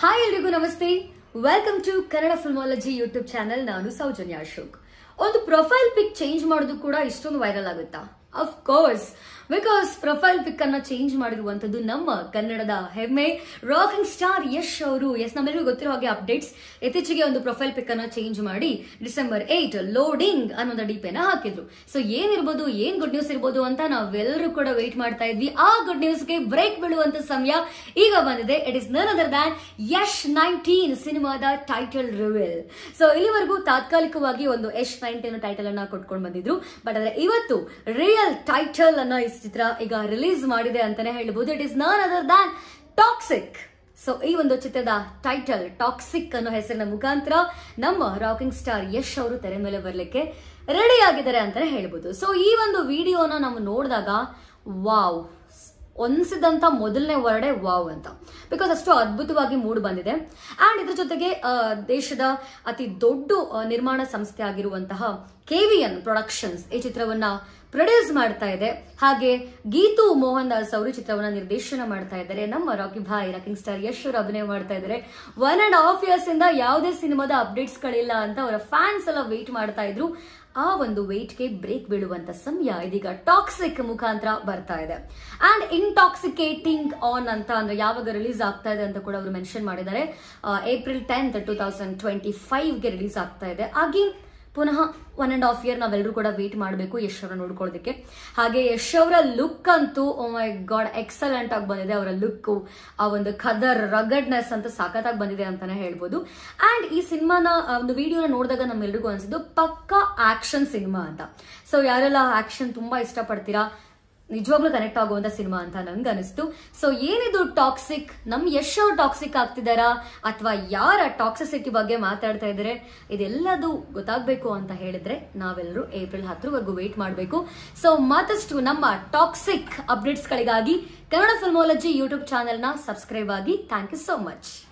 hi ಎಲ್ರಿಗೂ ನಮಸ್ತೆ welcome to Kannada Filmology YouTube channel ನಾನು ಸೌಜನ್ಯ ಅಶೋಕ್ ಒಂದು ಪ್ರೊಫೈಲ್ ಪಿಕ್ ಚೇಂಜ್ ಮಾಡೋದು ಕೂಡ ಇಷ್ಟೊಂದು ವೈರಲ್ ಆಗುತ್ತಾ of course because profile pic ಅನ್ನ ಚೇಂಜ್ ಮಾಡಿರುವಂತದ್ದು ನಮ್ಮ ಕನ್ನಡದ ಹೆಮ್ಮೆ ರಾಕಿಂಗ್ ಸ್ಟಾರ್ ಯಶ್ ಅವರು ಎಸ್ ನಮ್ಮೆಲ್ಲರಿಗೂ ಗೊತ್ತಿರೋ ಹಾಗೆ ಅಪ್ಡೇಟ್ಸ್ ಇತ್ತೀಚೆಗೆ ಒಂದು ಪ್ರೊಫೈಲ್ ಪಿಕ್ ಅನ್ನ ಚೇಂಜ್ ಮಾಡಿ ಡಿಸೆಂಬರ್ ಏಟ್ ಲೋಡಿಂಗ್ ಅನ್ನೋದ ಡಿಪೇನ ಹಾಕಿದ್ರು ಸೊ ಏನಿರ್ಬೋದು ಏನ್ ಗುಡ್ ನ್ಯೂಸ್ ಇರ್ಬೋದು ಅಂತ ನಾವೆಲ್ಲರೂ ಕೂಡ ವೇಟ್ ಮಾಡ್ತಾ ಇದ್ವಿ ಆ ಗುಡ್ ನ್ಯೂಸ್ಗೆ ಬ್ರೇಕ್ ಬೀಳುವಂತ ಸಮಯ ಈಗ ಬಂದಿದೆ it is none other than Yash nineteen ಸಿನಿಮಾದ ಟೈಟಲ್ ರಿವೀಲ್ ಸೊ ಇಲ್ಲಿವರೆಗೂ ತಾತ್ಕಾಲಿಕವಾಗಿ ಒಂದು ಯಶ್ ನೈನ್ಟೀನ್ ಟೈಟಲ್ ಅನ್ನ ಕೊಟ್ಕೊಂಡು ಬಂದಿದ್ರು ಬಟ್ ಆದ್ರೆ ಇವತ್ತು ರಿಯಲ್ ಟೈಟಲ್ ಅನ್ನ ಈ ಚಿತ್ರ ಈಗ ರಿಲೀಸ್ ಮಾಡಿದೆ ಅಂತಾನೆ ಹೇಳ್ಬಹುದು it is none other than Toxic so ಈ ಒಂದು ಚಿತ್ರದ ಟೈಟಲ್ ಟಾಕ್ಸಿಕ್ ಅನ್ನೋ ಹೆಸರಿನ ಮುಖಾಂತರ ನಮ್ಮ ರಾಕಿಂಗ್ ಸ್ಟಾರ್ ಯಶ್ ಅವರು ತೆರೆ ಮೇಲೆ ಬರಲಿಕ್ಕೆ ರೆಡಿ ಆಗಿದ್ದಾರೆ ಅಂತಾನೆ ಹೇಳ್ಬೋದು ಸೊ ಈ ಒಂದು ವಿಡಿಯೋನ ನಾವು ನೋಡಿದಾಗ ವಾವ್ ಒನ್ಸಿದಂತ ಮೊದಲನೇ ವರ್ಡೆ ವಾವ್ ಅಂತ ಬಿಕಾಸ್ ಅಷ್ಟು ಅದ್ಭುತವಾಗಿ ಮೂಡ್ ಬಂದಿದೆ ಅಂಡ್ ಇದ್ರ ಜೊತೆಗೆ ಆ, ದೇಶದ ಅತಿ ದೊಡ್ಡ ಆ, ನಿರ್ಮಾಣ ಸಂಸ್ಥೆ ಆಗಿರುವಂತಹ ಕೆವಿಎನ್ ಪ್ರೊಡಕ್ಷನ್ಸ್ ಈ ಚಿತ್ರವನ್ನ ಪ್ರೊಡ್ಯೂಸ್ ಮಾಡ್ತಾ ಇದೆ ಹಾಗೆ ಗೀತು ಮೋಹನ್ ದಾಸ್ ಅವರು ಚಿತ್ರವನ್ನ ನಿರ್ದೇಶನ ಮಾಡ್ತಾ ಇದ್ದಾರೆ ನಮ್ಮ Rocky Bhai rocking star Yash ಅವರು ಅಭಿನಯ ಮಾಡ್ತಾ ಇದ್ದಾರೆ ಒನ್ ಅಂಡ್ ಹಾಫ್ ಇಯರ್ಸ್ ಇಂದ ಯಾವುದೇ ಸಿನಿಮಾದ ಅಪ್ಡೇಟ್ಸ್ ಗಳಿಲ್ಲ ಅಂತ ಅವರ ಫ್ಯಾನ್ಸ್ ಎಲ್ಲ ವೇಟ್ ಮಾಡ್ತಾ ಇದ್ರು ಆ ಒಂದು ಗೆ ಬ್ರೇಕ್ ಬೀಳುವಂತ ಸಮಯ ಇದೀಗ ಟಾಕ್ಸಿಕ್ ಮುಖಾಂತರ ಬರ್ತಾ ಇದೆ ಅಂಡ್ ಇಂಟಾಕ್ಸಿಕೇಟಿಂಗ್ ಆನ್ ಅಂತ ಅಂದ್ರೆ ಯಾವಾಗ ರಿಲೀಸ್ ಆಗ್ತಾ ಇದೆ ಅಂತ ಕೂಡ ಅವರು ಮೆನ್ಷನ್ ಮಾಡಿದ್ದಾರೆ April tenth two thousand twenty ಗೆ ರಿಲೀಸ್ ಆಗ್ತಾ ಇದೆ ಅಗೇನ್ ಪುನಃ ಒನ್ ಅಂಡ್ ಹಾಫ್ ಇಯರ್ ನಾವೆಲ್ಲರೂ ಕೂಡ ವೇಟ್ ಮಾಡಬೇಕು ಯಶ್ ಅವರ ನೋಡ್ಕೊಳ್ಳೋದಕ್ಕೆ ಹಾಗೆ ಯಶ್ ಅವರ ಲುಕ್ ಅಂತೂ ಓ ಮೈ ಗಾಡ್ ಎಕ್ಸಲೆಂಟ್ ಆಗಿ ಬಂದಿದೆ ಅವರ ಲುಕ್ ಆ ಒಂದು ಖದರ್ ರಗಡ್ನೆಸ್ ಅಂತ ಸಖತ್ತಾಗಿ ಬಂದಿದೆ ಅಂತಾನೆ ಹೇಳ್ಬೋದು ಅಂಡ್ ಈ ಸಿನಿಮಾನ ಆ ಒಂದು ವಿಡಿಯೋನ ನೋಡಿದಾಗ ನಮ್ಮೆಲ್ರಿಗೂ ಅನ್ಸಿದ್ದು ಪಕ್ಕಾ ಆಕ್ಷನ್ ಸಿನಿಮಾ ಅಂತ ಸೊ ಯಾರೆಲ್ಲ ಆಕ್ಷನ್ ತುಂಬಾ ಇಷ್ಟಪಡ್ತೀರಾ ನಿಜವಾಗ್ಲೂ ಕನೆಕ್ಟ್ ಆಗುವಂತ ಸಿನಿಮಾ ಅಂತ ನಂಗೆ ಅನಿಸ್ತು ಸೊ ಏನಿದು ಟಾಕ್ಸಿಕ್ ನಮ್ ಯಶ್ ಅವ್ರು ಟಾಕ್ಸಿಕ್ ಆಗ್ತಿದಾರಾ ಅಥವಾ ಯಾರ ಟಾಕ್ಸಿಸಿಟಿ ಬಗ್ಗೆ ಮಾತಾಡ್ತಾ ಇದ್ದಾರೆ ಇದೆಲ್ಲದು ಗೊತ್ತಾಗ್ಬೇಕು ಅಂತ ಹೇಳಿದ್ರೆ ನಾವೆಲ್ಲರೂ ಏಪ್ರಿಲ್ ಹತ್ತರವರೆಗೂ ವೇಟ್ ಮಾಡಬೇಕು ಸೊ ಮತ್ತಷ್ಟು ನಮ್ಮ ಟಾಕ್ಸಿಕ್ ಅಪ್ಡೇಟ್ಸ್ ಗಳಿಗಾಗಿ ಕನ್ನಡ ಫಿಲ್ಮಾಲಜಿ ಯೂಟ್ಯೂಬ್ ಚಾನೆಲ್ನ ಸಬ್ಸ್ಕ್ರೈಬ್ ಆಗಿ ಥ್ಯಾಂಕ್ ಯು ಸೋ ಮಚ್